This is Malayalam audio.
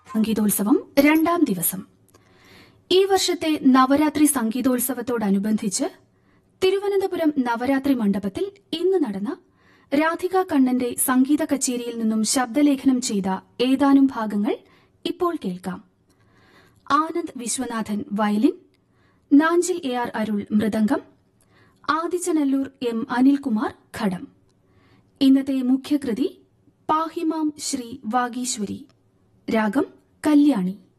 സംഗീതോത്സവം രണ്ടാം ദിവസം ഈ വർഷത്തെ നവരാത്രി സംഗീതോത്സവത്തോടനുബന്ധിച്ച് തിരുവനന്തപുരം നവരാത്രി മണ്ഡപത്തിൽ ഇന്ന് നടന്ന രാധിക കണ്ണന്റെ സംഗീത കച്ചേരിയിൽ നിന്നും ശബ്ദലേഖനം ചെയ്ത ഏതാനും ഭാഗങ്ങൾ ഇപ്പോൾ കേൾക്കാം Anand Viswanathan violin Nanjil A R Arul മൃദംഗം ആദിച്ചനല്ലൂർ എം അനിൽകുമാർ ഘടം ഇന്നത്തെ മുഖ്യകൃതി പാഹിമാം ശ്രീ വാഗീശ്വരി രാഗം കല്യാണി